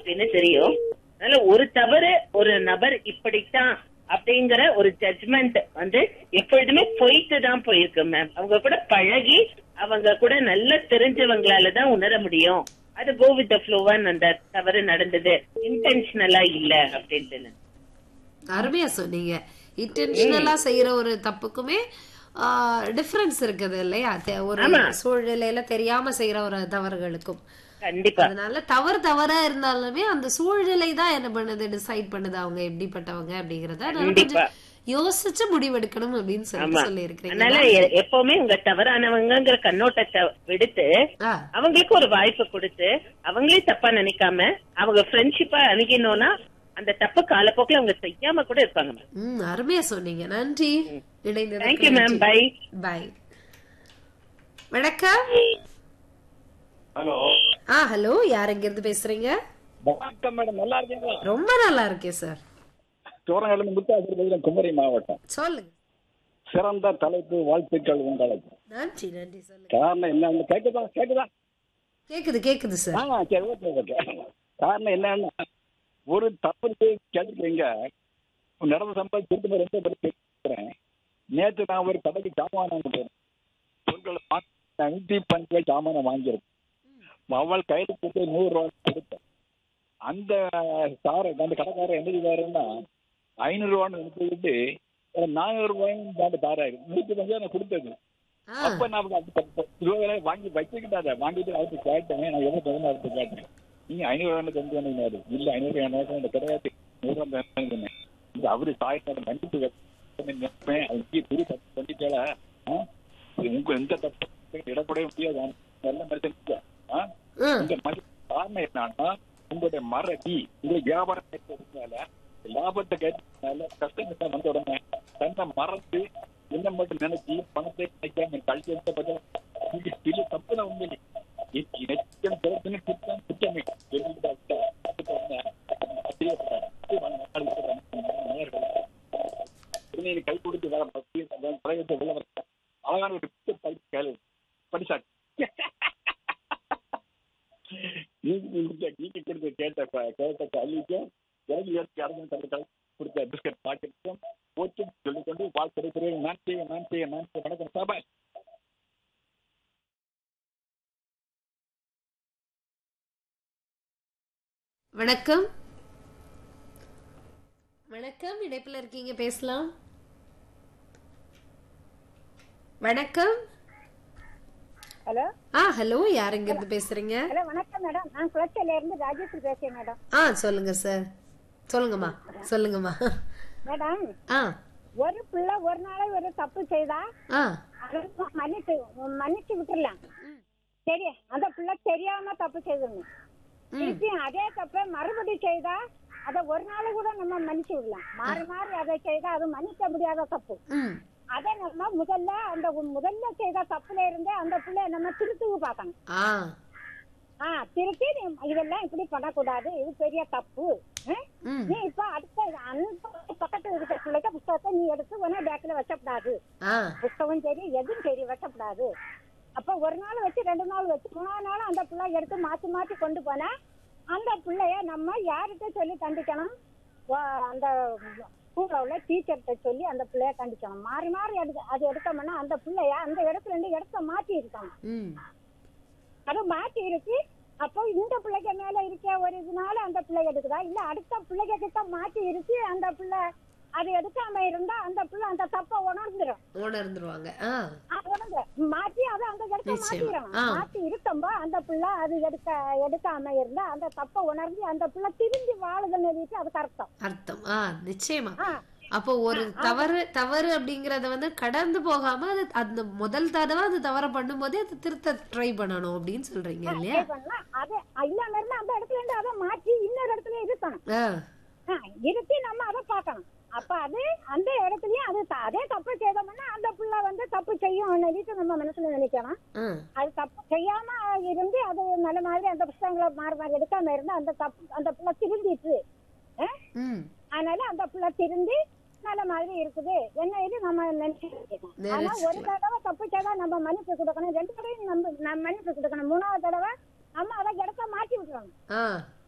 அப்படின்னு தெரியும் அதனால ஒரு தவறு ஒரு நபர் இப்படித்தான் அப்படிங்கிற ஒரு ஜட்மெண்ட் வந்து எப்பொழுதுமே போயிட்டு தான் போயிருக்கு மேம் அவங்க கூட பழகி அவங்க கூட நல்லா தெரிஞ்சவங்களால தான் உணர முடியும் அது கோ வித் ஃப்ளோவான் அந்த தவறு நடந்தது இன்டென்ஷனலா இல்ல அப்படின்ட்டு அருமையா சொன்னீங்க இன்டென்ஷனலா செய்யற ஒரு தப்புக்குமே டிஃபரன்ஸ் இருக்குது இல்லையா தெ- ஒரு ஆமா. சூழ்நிலையில தெரியாம செய்யற ஒரு தவறுகளுக்கும் கண்டிப்பா அதனால தவறு தவறா இருந்தாலுமே அந்த சூழ்நிலை தான் என்ன பண்ணுது டிசைட் பண்ணுது அவங்க எப்படிப்பட்டவங்க அப்படிங்கறத அதனால கண்டிப்பா. கொஞ்சம் யோசிச்சு முடிவெடுக்கணும் அப்படின்னு ஆமா சொல்லிட்டு சொல்லி இருக்கிறீங்க அதனால எ- எப்பவுமே உங்க தவறானவங்கங்கிற கண்ணோட்டத்தை விடுத்து ஆ, அவங்களுக்கு ஒரு வாய்ப்பு கொடுத்து அவங்களே தப்பா நினைக்காம அவங்க ஃப்ரெண்ட்ஷிப்பா அணுகினோம்னா அந்த தப்பு காலப்போக்கில் அவங்க செய்யாம கூட இருப்பாங்க மேம் ம் அருமையா சொன்னீங்க நன்றி தேங்க்யூ மேம் பை பை வணக்கம் ஹலோ ஆ ஹலோ யார் எங்க இருந்து பேசுறீங்க வணக்கம் மேடம் நல்லா இருக்கீங்களா ரொம்ப நல்லா இருக்கேன் சார் சோரங்கல்ல முத்தாசிரியர் குமரி மாவட்டம் சொல்லுங்க சிறந்த தலைப்பு வாழ்த்துக்கள் உங்களுக்கு நன்றி நன்றி சொல்லுங்க காரணம் என்ன கேக்குதா கேக்குதா கேக்குது கேக்குது சார் ஆ சரி ஓகே ஓகே காரணம் என்னன்னா ஒரு தப்பு கேட்டுக்கிறீங்க நடந்த சம்பளம் திரும்ப ரெண்டு பேரும் கேட்கிறேன் நேற்று நான் ஒரு கடைக்கு சாமான் வாங்கிட்டேன் பொருட்களை வாங்கி நூத்தி பஞ்சு ரூபாய் சாமானை வாங்கியிருக்கேன் அவள் கையில் கொடுத்து நூறு ரூபாய் கொடுத்தேன் அந்த சாரை அந்த கடைக்காரர் என்ன செய்வாருன்னா ஐநூறு ரூபான்னு எடுத்துக்கிட்டு நானூறு ரூபாயும் தாண்டி தாராரு நூத்தி பஞ்சு நான் கொடுத்தது ஆ, அப்ப நான் அந்த பத்து ரூபாய் வாங்கி வச்சுக்கிட்டாத வாங்கிட்டு அவருக்கு கேட்டேன் நான் எவ்வளவு தகுந்த அவருக்கு கேட்டேன் நீங்க ஐநூறு ரூபாய் தந்து வந்தீங்க இல்ல ஐநூறு ரூபாய் கிடையாது நூறு ரூபாய் தந்தேன் இது அவரு தாய்க்கார மன்னிப்பு நினைப்பேன் அவங்க திரு தப்பு பண்ணிட்டால உங்க எந்த தப்பு இடப்படவே முடியாது நல்ல மனுஷன் ஆ? ம், இந்த மதி காரணம் என்னன்னா உங்களுடைய மறதி உங்களுக்கு வியாபாரம் கேட்டதுனால லாபத்தை கேட்டதுனால கஷ்டங்கள் வந்த உடனே தன்னை மறந்து என்ன மட்டும் நினைச்சு பணத்தை நினைக்காம கழிச்சு எடுத்த பதில் இது இது தப்பு தான் உண்மை நிச்சயம் பிறப்புன்னு குற்றம் குற்றமே சொல்லிட்டு விட்டா, அதுக்கு உடனே ஆச்சரியப்பட்டார். இது வந்து நாலு பேர் வந்து நேயர்கள். உடனே கை கொடுத்து வேற பக்தி பிரயோகத்தை உள்ள வர அழகான ஒரு புத்தகத்தை கேளு படிச்சாச்சு நீங்க நீங்க கொடுத்த கேட்ட ப- கேட்ட கல்விக்கும் கேள்வி ஏற்க அரசு தலைவர் கொடுத்த பிஸ்கட் பாக்கெட்டுக்கும் போச்சும் சொல்லிக்கொண்டு வாழ்க்கை இருக்கிறேன் நான் செய்ய நான் செய்ய நான் செய்ய வணக்கம் சாபாய் வணக்கம் வணக்கம் இணைப்புல இருக்கீங்க பேசலாம் வணக்கம் ஹலோ ஆ ஹலோ யார் எங்க இருந்து பேசுறீங்க ஹலோ வணக்கம் மேடம் நான் குளச்சல்ல இருந்து ராஜேஸ்வரி பேசுறேன் மேடம் ஆ சொல்லுங்க சார் சொல்லுங்கம்மா சொல்லுங்கம்மா மேடம் ஆ ஒரு பிள்ளை ஒரு நாளை ஒரு தப்பு செய்தா ஆ அதை மன்னிச்சு மன்னிச்சு விட்டுறலாம் சரி அந்த பிள்ளை தெரியாம தப்பு செய்தணும் திருப்பியும் அதே தப்பை மறுபடியும் செய்தா அதை ஒரு நாள் கூட நம்ம மன்னிச்சு விடலாம் மாறி மாறி அதை செய்தா அது மன்னிக்க முடியாத தப்பு ம் அதை நம்ம முதல்ல அந்த முதல்ல செய்த தப்புல இருந்தே அந்த பிள்ளைய நம்ம திருத்துவு பார்க்கணும் ஆ ஆ திருப்பி நீ இதெல்லாம் இப்படி பண்ணக்கூடாது இது பெரிய தப்பு ஆ? ம் நீ இப்ப அடுத்த அந்த பக்கத்துல இருக்க பிள்ளைக்கு புத்தகத்தை நீ எடுத்து உடனே பேக்ல வச்சக்கூடாது ஆ புத்தகம் சரி எதுவும் சரி வச்சக்கூடாது அப்ப ஒரு நாள் வச்சு ரெண்டு நாள் வச்சு மூணாவது நாள் அந்த பிள்ளை எடுத்து மாத்தி மாத்தி கொண்டு போனா அந்த பிள்ளைய நம்ம யார்கிட்ட சொல்லி கண்டிக்கணும் வா- அந்த ஸ்கூல்ல உள்ள டீச்சர்கிட்ட சொல்லி அந்த பிள்ளைய கண்டிக்கணும் மாறி மாறி எடுக்க அது எடுத்தோம்னா அந்த பிள்ளைய அந்த இடத்துல இருந்து இடத்த மாத்தி இருக்கணும் ம் அது மாத்தி இருக்கு அப்போ இந்த பிள்ளைக்கு மேல இருக்க ஒரு இதனால அந்த பிள்ளை எடுக்குதா இல்ல அடுத்த பிள்ளைங்க கிட்ட மாத்தி இருக்கு அந்த பிள்ளை அது எடுக்காம இருந்தா அந்த பிள்ளை அந்த தப்ப உணர்ந்துரும் உணர்ந்துருவாங்க ஆ அது உணர்ந்து மாத்தி அதை அந்த இடத்த நிச்சயமா. மாத்திரும் ஆ. மாத்தி இருக்கும்போ அந்த பிள்ளை அது எடுக்க எடுக்காம இருந்தா அந்த தப்ப உணர்ந்து அந்த பிள்ளை திரும்பி வாழுதுன்னு சொல்லிட்டு அதுக்கு அர்த்தம் அர்த்தம் ஆ நிச்சயமா ஆ. அப்போ ஒரு தவறு தவறு அப்படிங்கறத வந்து கடந்து போகாம அது அந்த முதல் தடவை அது தவற பண்ணும்போதே அது திருத்த ட்ரை பண்ணணும் அப்படின்னு சொல்றீங்க இல்லையா இது பண்ணா அது இல்லாம இருந்தா அந்த இடத்துல இருந்து அதை மாற்றி இன்னொரு இடத்துல இருக்கணும் ஆ ஆ, இருத்தி நம்ம அதை பார்க்கணும் அப்ப அது அந்த இடத்துலயும் அது த- அதே தப்பு செய்தோம்னா அந்த பிள்ளை வந்து தப்பு செய்யும் நினைச்சு நம்ம மனசுல நினைக்கணும் ஆ அது தப்பு செய்யாம இருந்து அது நல்ல மாதிரி அந்த புத்தகங்களை மாறி மாறி எடுக்காம இருந்தா அந்த தப்பு அந்த பிள்ளை திருந்திட்டு ஆ? ம் அதனால அந்த பிள்ளை திருந்தி நல்ல மாதிரி இருக்குது என்ன இது நம்ம நினைச்சிருக்கோம் ஆனா ஒரு தடவை தப்பு செய்தா நம்ம மன்னிப்பு கொடுக்கணும் ரெண்டு தடவை நம்ம நம்ம மன்னிப்பு கொடுக்கணும் மூணாவது தடவை நம்ம அதை இடத்த மாற்றி விட்டுறணும் ஆ